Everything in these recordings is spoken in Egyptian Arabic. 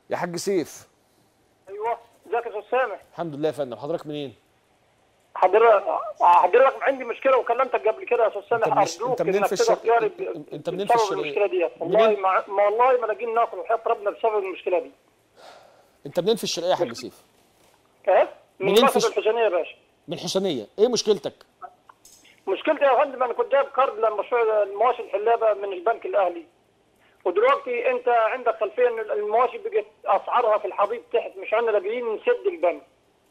يا حاج سيف ايوه ازيك يا استاذ سامح الحمد لله يا فندم حضرتك منين حضرتك حضرتك عندي مشكله وكلمتك قبل كده يا استاذ سامح أنت مش- ارجوك أنت منين إنك في تقف الشرق- جاري أنت- ب- أنت منين في بسبب الشرقية؟ المشكله دي والله منين؟ ما ما والله ما لاقيين ناكل وحياه ربنا بسبب المشكله دي انت منين في الشرقيه يا حاج سيف ايه من منين في مصر الش- الحسينيه يا باشا من الحسينيه ايه مشكلتك مشكلتي يا فندم انا كنت جايب قرض لمشروع المواشي الحلابه من البنك الاهلي ودلوقتي انت عندك خلفيه ان المواشي بقت اسعارها في الحضيض تحت مش عندنا لاقيين نسد البنك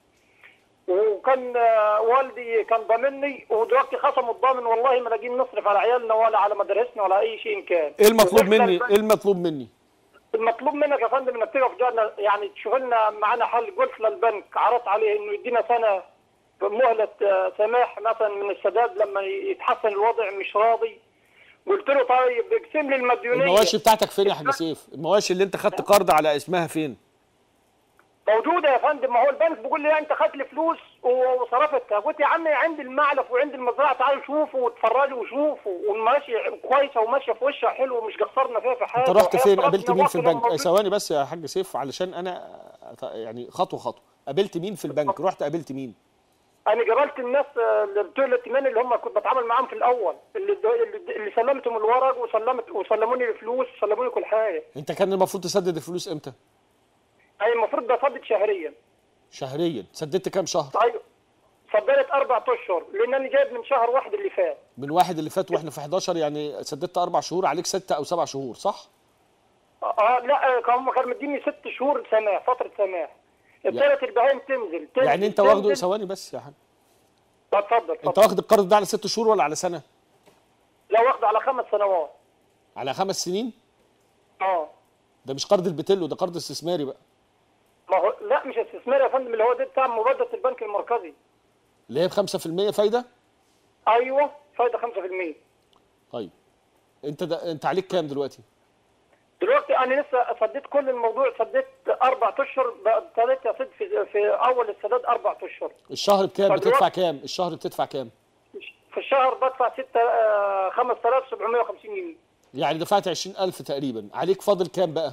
وكان آه، والدي كان ضامني ودلوقتي خصموا الضامن والله ما لاقيين نصرف على عيالنا ولا على مدارسنا ولا اي شيء كان ايه المطلوب وإحنا مني البنك- ايه المطلوب مني المطلوب منك يا فندم انك تقف جارنا يعني تشوف لنا معانا حل قلت للبنك عرضت عليه انه يدينا سنه مهله آه، سماح مثلا من السداد لما يتحسن الوضع مش راضي قلت له طيب اقسم لي المديونيه المواشي بتاعتك فين يا حاج سيف المواشي اللي انت خدت قرض على اسمها فين موجوده يا فندم ما هو البنك بيقول لي انت خدت لي فلوس وصرفتها قلت يا عمي عندي المعلف وعندي المزرعه تعالوا شوفوا واتفرجوا وشوفوا والماشي كويسه وماشيه في وشها حلو ومش قصرنا فيها في حاجه انت رحت وحياة فين ربنا قابلت مين في وقتنا البنك موجود. ثواني بس يا حاج سيف علشان انا يعني خطوه خطوه قابلت مين في البنك رحت قابلت مين انا قابلت الناس آه، اللي بتوع الائتمان اللي هم كنت بتعامل معاهم في الاول اللي اللي, اللي سلمتهم الورق وسلمت وسلموني الفلوس وسلموني كل حاجه انت كان المفروض تسدد الفلوس امتى اي المفروض بسدد شهريا شهريا سددت كام شهر ايوه سددت اربع اشهر لان انا جايب من شهر واحد اللي فات من واحد اللي فات واحنا في 11 يعني سددت اربع شهور عليك ستة او سبع شهور صح اه لا آه، هم كانوا مديني ست شهور سماح فتره سماح ابتدت البهايم تنزل تنزل يعني انت واخده تنزل. ثواني بس يا حاج اتفضل انت اتفضل واخد القرض ده على ست شهور ولا على سنه لا واخده على خمس سنوات على خمس سنين اه ده مش قرض البتلو ده قرض استثماري بقى ما هو لا مش استثمار يا فندم اللي هو ده بتاع مبادره البنك المركزي اللي هي ب 5% فايده ايوه فايده 5% طيب انت ده انت عليك كام دلوقتي دلوقتي انا لسه سديت كل الموضوع سديت اربع اشهر ابتديت اسد في, في اول السداد اربع اشهر الشهر بكام فدلوقتي- بتدفع كام الشهر بتدفع كام في الشهر بدفع 6 آه، 5750 جنيه يعني دفعت 20000 تقريبا عليك فاضل كام بقى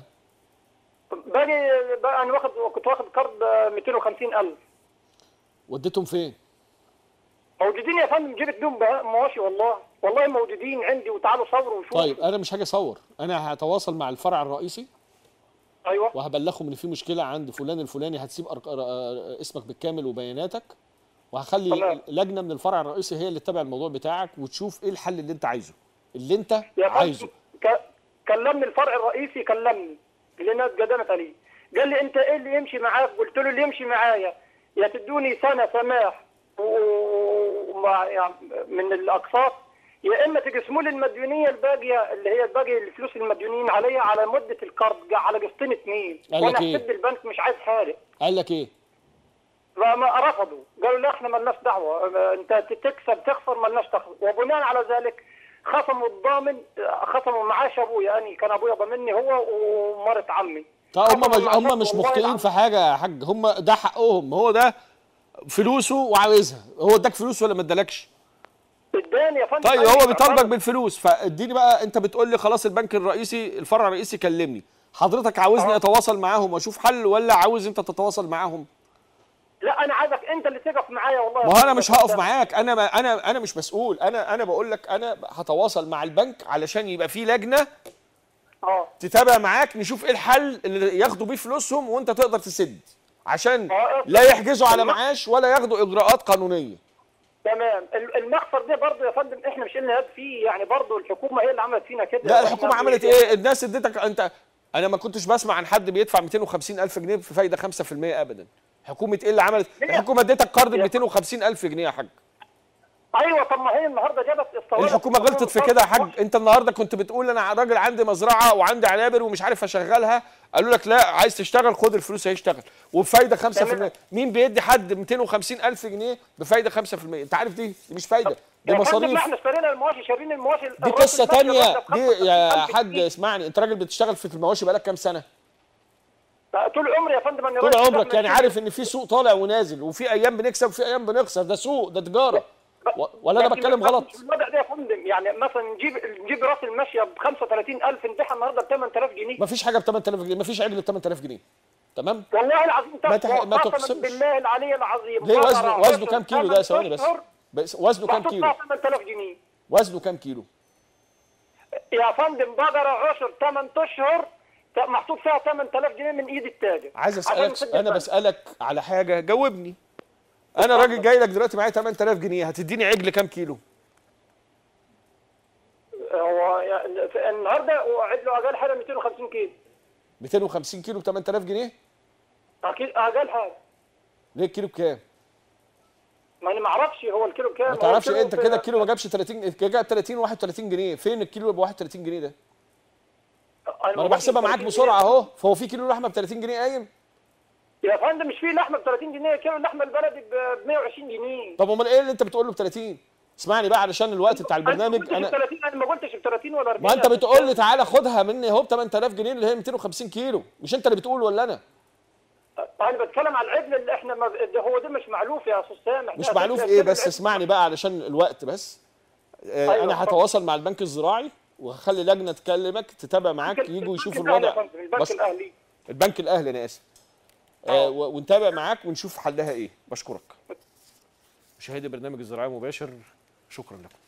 باقي بقى انا واخد كنت واخد قرض آه، 250000 وديتهم فين موجودين يا فندم جبت بيهم بقى مواشي والله والله موجودين عندي وتعالوا صوروا وشوفوا طيب انا مش هاجي اصور انا هتواصل مع الفرع الرئيسي ايوه وهبلغهم ان في مشكله عند فلان الفلاني هتسيب أرق... آه، اسمك بالكامل وبياناتك وهخلي تمام. لجنه من الفرع الرئيسي هي اللي تتابع الموضوع بتاعك وتشوف ايه الحل اللي انت عايزه اللي انت يا عايزه فندم ك- كلمني الفرع الرئيسي كلمني اللي الناس قدمت عليه قال لي انت ايه اللي يمشي معاك قلت له اللي يمشي معايا يا تدوني سنه سماح و- ومع يعني من الاقساط يا اما تقسموا لي المديونيه الباقيه اللي هي الباقي الفلوس المديونين عليا على مده القرض على قسطين اثنين قال لك وانا إيه؟ هسد البنك مش عايز حاجه قال لك ايه فما رفضوا قالوا لا احنا مالناش دعوه انت تكسب تخسر مالناش تخسر وبناء على ذلك خصموا الضامن خصموا معاش ابويا يعني كان ابويا ضامني هو ومرت عمي طب هم خصموا مش معاش هم مش والله مخطئين العظيم. في حاجه يا حاج هم ده حقهم هو ده فلوسه وعاوزها هو اداك فلوس ولا ما ادالكش اداني يا فندم طيب أيوة، هو بيطالبك فندم. بالفلوس فاديني بقى انت بتقول لي خلاص البنك الرئيسي الفرع الرئيسي كلمني حضرتك عاوزني آه. اتواصل معاهم واشوف حل ولا عاوز انت تتواصل معاهم لا انا عايزك انت اللي تقف معايا والله يا ما هو انا فندم. مش هقف معاك انا ما انا انا مش مسؤول انا انا بقول لك انا هتواصل مع البنك علشان يبقى في لجنه اه تتابع معاك نشوف ايه الحل اللي ياخدوا بيه فلوسهم وانت تقدر تسد عشان آه. لا يحجزوا على معاش ولا ياخدوا اجراءات قانونيه تمام ال- المخسر ده برضه يا فندم احنا مش لنا يد فيه يعني برضه الحكومه هي اللي عملت فينا كده لا وإحنا الحكومه عملت بي- ايه الناس اديتك انت انا ما كنتش بسمع عن حد بيدفع 250 الف جنيه في فايده 5% ابدا حكومه ايه اللي عملت ليه؟ الحكومه اديتك قرض ب يا- 250 الف جنيه يا حاج ايوه طب ما هي النهارده جابت استوردت الحكومه غلطت في كده يا حاج انت النهارده كنت بتقول انا راجل عندي مزرعه وعندي عنابر ومش عارف اشغلها قالوا لك لا عايز تشتغل خد الفلوس هيشتغل وبفايده 5% تمام. مين بيدي حد 250 الف جنيه بفايده 5% انت عارف دي دي مش فايده دي يا فندم مصاريف ما احنا اشترينا المواشي شارين المواشي دي قصه تانية دي يا حاج اسمعني انت راجل بتشتغل في المواشي بقالك كام سنه طول عمري يا فندم انا طول راجل عمرك بتاع يعني ماشي. عارف ان في سوق طالع ونازل وفي ايام بنكسب وفي ايام بنخسر ده سوق ده تجاره و- ولا انا لكن بتكلم بس غلط مش الوضع ده يا فندم يعني مثلا نجيب نجيب راس الماشيه ب 35000 نبيعها النهارده ب 8000 جنيه مفيش حاجه ب 8000 جنيه مفيش عجل ب 8000 جنيه تمام والله العظيم ما تح- ما قسما تقسمش. بالله العلي العظيم ليه بقرة وزنه وزنه عشر كام كيلو ده ثمان ثواني بس أشهر بس وزنه كام محطوط كيلو فيها 8000 جنيه وزنه كام كيلو يا فندم بقرة عشر 8 اشهر ت- محطوط فيها 8000 جنيه من ايد التاجر عايز عشان اسالك نسد انا البنك. بسالك على حاجه جاوبني انا راجل جاي لك دلوقتي معايا 8000 جنيه هتديني عجل كام كيلو هو يعني في- النهارده وعد له اقل حاجه 250 كيلو 250 كيلو ب 8000 جنيه اكيد اقل حاجه ليه الكيلو بكام ما انا ما اعرفش هو الكيلو كام ما هو تعرفش الكيلو انت في- كده الكيلو ما جابش 30 كده جاب 30 31 جنيه فين الكيلو ب 31 جنيه ده ما انا ما بحسبها معاك قلتش بسرعه اهو فهو في كيلو لحمه ب 30 جنيه قايم يا فندم مش في لحمه ب 30 جنيه كيلو اللحمه البلدي ب 120 جنيه طب امال ايه اللي انت بتقول له ب 30 اسمعني بقى علشان الوقت بتاع البرنامج انا ما انا قلتش ب 30 انا ما قلتش ب 30 ولا 40 ما انت بتقول لي تعالى خدها مني اهو ب 8000 جنيه اللي هي 250 كيلو مش انت اللي بتقول ولا انا انا بتكلم على العجل اللي احنا ما ده هو ده مش معلوف يا استاذ سامح مش ده معلوف أساس ايه العجل. بس اسمعني بقى علشان الوقت بس آه أيوة، انا اتفضل. هتواصل مع البنك الزراعي وهخلي لجنه تكلمك تتابع معاك البنك- يجوا يشوفوا البنك الأهلي الوضع يا فندم، البنك بس- الاهلي البنك الاهلي انا اسف آه و- ونتابع معاك ونشوف حلها ايه بشكرك مشاهدي برنامج الزراعي مباشر شكرا لكم